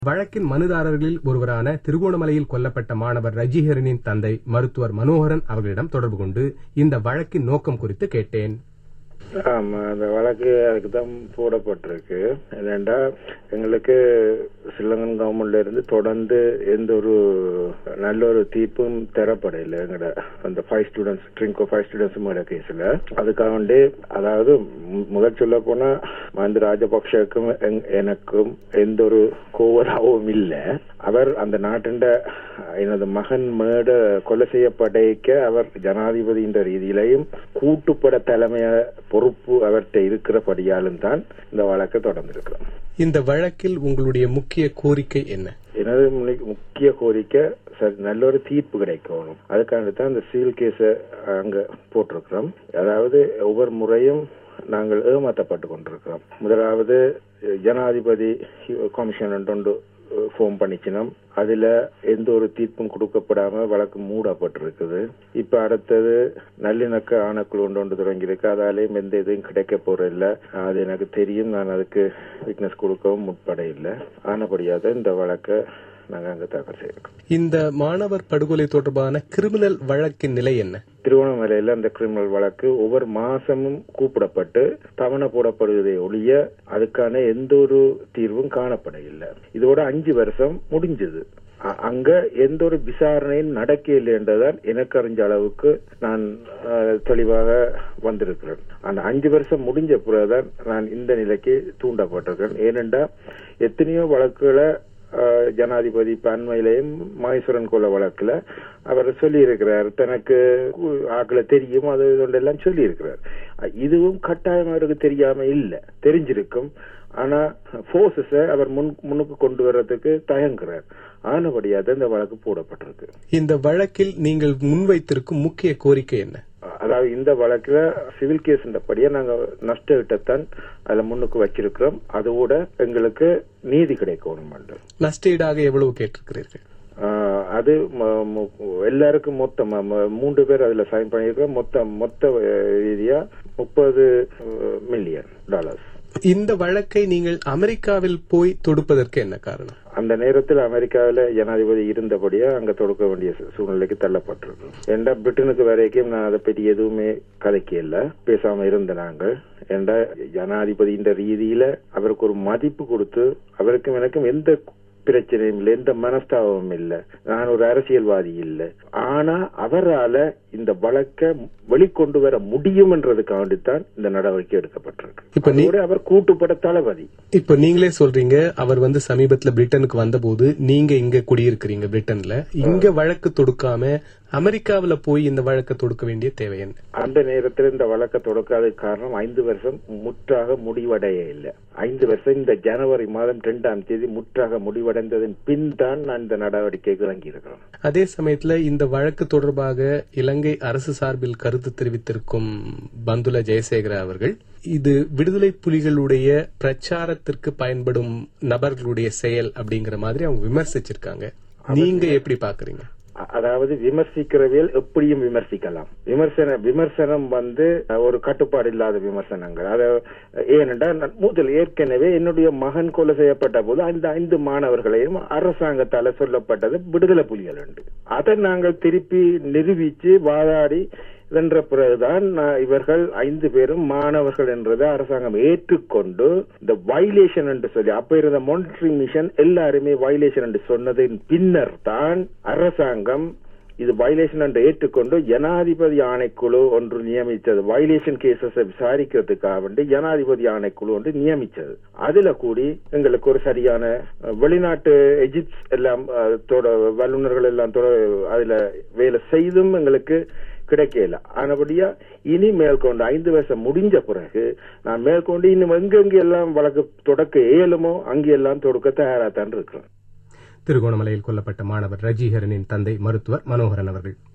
வழக்கின் மனுதாரர்களில் ஒருவரான திருகோணமலையில் கொல்லப்பட்ட மாணவர் ரஜிஹரனின் தந்தை மருத்துவர் மனோகரன் அவர்களிடம் தொடர்பு கொண்டு இந்த வழக்கின் நோக்கம் குறித்து கேட்டேன் ஆமா அந்த வழக்கு அதுக்கு தான் போடப்பட்டிருக்கு என்னண்டா எங்களுக்கு ஸ்ரீலங்கன் கவர்மெண்ட்ல இருந்து தொடர்ந்து எந்த ஒரு நல்ல ஒரு தீர்ப்பும் தரப்படையில எங்கட அந்த five students Trinco five students மேல கேஸ்ல அதுக்காக வேண்டி அதாவது மு- முதல் சொல்ல போனா மஹிந்த ராஜபக்ஷவுக்கும் எங்- எனக்கும் எந்த ஒரு கோவராவும் இல்ல அவர் அந்த நாட்டின் எனது மகன் மேட கொலை செய்யப்படைக்க அவர் ஜனாதிபதி என்ற ரீதியிலையும் கூட்டுப்பட தலைமைய பொறுப்பு அவர்கிட்ட இருக்கிறபடியாலும் தான் இந்த வழக்கை தொடர்ந்திருக்கிறோம் இந்த வழக்கில் உங்களுடைய முக்கிய கோரிக்கை என்ன எனது முனி- முக்கிய கோரிக்கை சரி நல்ல ஒரு தீர்ப்பு கிடைக்கணும் அதுக்காக தான் இந்த சிவில் கேஸ அங்க போட்டிருக்கிறோம் அதாவது ஒவ்வொரு முறையும் நாங்கள் ஏமாற்றப்பட்டு கொண்டிருக்கிறோம் முதலாவது ஜனாதிபதி கமிஷன் ஒன்று ஃபோன் பண்ணிச்சினோம் அதுல எந்த ஒரு தீர்ப்பும் கொடுக்கப்படாம வழக்கு மூடப்பட்டிருக்குது இப்ப அடுத்தது நல்லிணக்க ஆணைக்குழு ஒன்று ஒன்று தொடங்கியிருக்கு அதாலேயும் எந்த இதுவும் கிடைக்க போறதில்ல அது எனக்கு தெரியும் நான் அதுக்கு விட்னஸ் கொடுக்கவும் முற்பட இல்லை ஆனபடியாக இந்த வழக்கை நாங்க அங்க தாக்கல் செய்யிருக்கோம் இந்த மாணவர் படுகொலை தொடர்பான கிரிமினல் வழக்கின் நிலை என்ன திருவண்ணாமலையில அந்த கிரிமினல் வழக்கு ஒவ்வொரு மாசமும் கூப்பிடப்பட்டு தவணை போடப்படுவதை ஒழிய அதுக்கான எந்த ஒரு தீர்வும் காணப்பட இல்லை இதோட அஞ்சு வருஷம் முடிஞ்சது அ- அங்க எந்த ஒரு விசாரணையும் நடக்கவில்லை என்றுதான் எனக்கு அறிஞ்ச அளவுக்கு நான் அஹ், தெளிவாக வந்திருக்கிறேன் அந்த அஞ்சு வருஷம் முடிஞ்ச பிறகுதான் நான் இந்த நிலைக்கு தூண்டப்பட்டிருக்கேன் ஏனென்றா எத்தனையோ வழக்குகளை அஹ், ஜனாதிபதி பன்மையிலையும் மகேஸ்வரன் கொலை வழக்குல அவர் சொல்லியிருக்கிறார் தனக்கு கு- ஆக்களை தெரியும் அது இதெல்லாம் சொல்லி இருக்கிறார் இதுவும் கட்டாயம் அவருக்கு தெரியாம இல்ல தெரிஞ்சிருக்கும் ஆனா போர்சஸ அவர் முன் முன்னுக்கு கொண்டு வர்றதுக்கு தயங்குறார் ஆனபடியாக இந்த வழக்கு போடப்பட்டிருக்கு இந்த வழக்கில் நீங்கள் முன்வைத்திருக்கும் முக்கிய கோரிக்கை என்ன அதாவது இந்த வழக்குல சிவில் கேஸ் படியே நாங்க நஷ்ட ஈட்டத்தான் அதுல முன்னுக்கு வச்சிருக்கிறோம் அதோட எங்களுக்கு நீதி கிடைக்கணும் வேண்டும் நஷ்டஈடாக எவ்வளவு கேட்டிருக்கிறீர்கள் ஆஹ் அது ம- மு- எல்லாருக்கும் மொத்தம் ம- ம- மூன்று பேர் அதுல சைன் பண்ணியிருக்கோம் மொத்தம் மொத்த அஹ், ரீதியா முப்பது மில்லியன் டாலர்ஸ் இந்த வழக்கை நீங்கள் அமெரிக்காவில் போய் தொடுப்பதற்கு என்ன காரணம் அந்த நேரத்தில் அமெரிக்காவில ஜனாதிபதி இருந்தபடியா அங்க தொடுக்க வேண்டிய சூ- சூழ்நிலைக்கு தள்ளப்பட்டிருக்கோம் ஏண்டா பிரிட்டனுக்கு வரைக்கும் நான் அதை பற்றி எதுவுமே கதைக்கல பேசாம இருந்த நாங்கள் ஏண்டா ஜனாதிபதின்ற ரீதியில அவருக்கு ஒரு மதிப்பு கொடுத்து அவருக்கும் எனக்கும் எந்த பிரச்சனையும் இல்லை எந்த மனஸ்தாபமும் இல்லை நான் ஒரு அரசியல்வாதி இல்லை ஆனா அவரால இந்த வழக்கை வெளிக்கொண்டு வர முடியும்ன்றதுக்காண்டித்தான் இந்த நடவடிக்கை எடுக்கப்பட்டிருக்கு இப்ப நீ அதோட அவர் கூட்டுப்பட தளபதி இப்ப நீங்களே சொல்றீங்க அவர் வந்து சமீபத்துல பிரிட்டனுக்கு வந்தபோது நீங்க இங்க குடியிருக்கிறீங்க பிரிட்டன்ல இங்க வழக்கு தொடுக்காம அமெரிக்காவுல போய் இந்த வழக்கை தொடுக்க வேண்டிய தேவை என்ன அந்த நேரத்தில் இந்த வழக்கை தொடக்காததுக்கு காரணம் ஐந்து வருஷம் முற்றாக முடிவடைய இல்லை ஐந்து வருஷம் இந்த ஜனவரி மாதம் இரண்டாம் தேதி முற்றாக முடிவடைந்ததன் பின் தான் நான் இந்த நடவடிக்கைக்கு இறங்கியிருக்கிறேன் அதே சமயத்துல இந்த வழக்கு தொடர்பாக இலங்கை அரசு சார்பில் கருத்து தெரிவித்திருக்கும் பந்துல ஜெயசேகர அவர்கள் இது விடுதலை புலிகளுடைய பிரச்சாரத்திற்கு பயன்படும் நபர்களுடைய செயல் அப்படிங்கிற மாதிரி அவங்க விமர்சிச்சிருக்காங்க நீங்க எப்படி பாக்குறீங்க அ- அதாவது விமர்சிக்கிறவியல் எப்படியும் விமர்சிக்கலாம் விமர்சன விமர்சனம் வந்து அஹ், ஒரு கட்டுப்பாடு இல்லாத விமர்சனங்கள் அத ஏனென்றால் நான் முதல் ஏற்கனவே என்னுடைய மகன் கொலை செய்யப்பட்ட போது அந்த ஐந்து மாணவர்களையும் அரசாங்கத்தால சொல்லப்பட்டது விடுதலை புலிகள் உண்டு அதை நாங்கள் திருப்பி நிரூபிச்சு வாதாடி வென்ற பிறகுதான் நான் இவர்கள் ஐந்து பேரும் மாணவர்கள் என்றதை அரசாங்கம் ஏற்றுக்கொண்டு இந்த வைலேஷன் என்று சொல்லி அப்ப இருந்த மானிட்டரிங் மிஷன் எல்லாருமே வைலேஷன் என்று சொன்னதின் பின்னர் தான் அரசாங்கம் இது வைலேஷன் என்று ஏற்றுக்கொண்டு ஜனாதிபதி ஆணைக்குழு ஒன்று நியமித்தது வைலேஷன் கேசஸ் விசாரிக்கிறதுக்காக வேண்டி ஜனாதிபதி ஆணைக்குழு ஒன்று நியமித்தது அதுல கூடி எங்களுக்கு ஒரு சரியான அஹ், வெளிநாட்டு எஜிப்ஸ் எல்லாம் அஹ், தொட வல்லுநர்கள் எல்லாம் தொட அதுல வேலை செய்தும் எங்களுக்கு கிடைக்கல ஆனபடியா இனி மேற்கொண்டு ஐந்து வருஷம் முடிஞ்ச பிறகு நான் மேற்கொண்டு இன்னும் எங்கெங்க எல்லாம் வழக்கு தொடக்க இயலுமோ அங்கெல்லாம் தொடுக்க தயாராத்தான் இருக்கிறேன் திருகோணமலையில் கொல்லப்பட்ட மாணவர் ரஜிஹரனின் தந்தை மருத்துவர் மனோகரன் அவர்கள்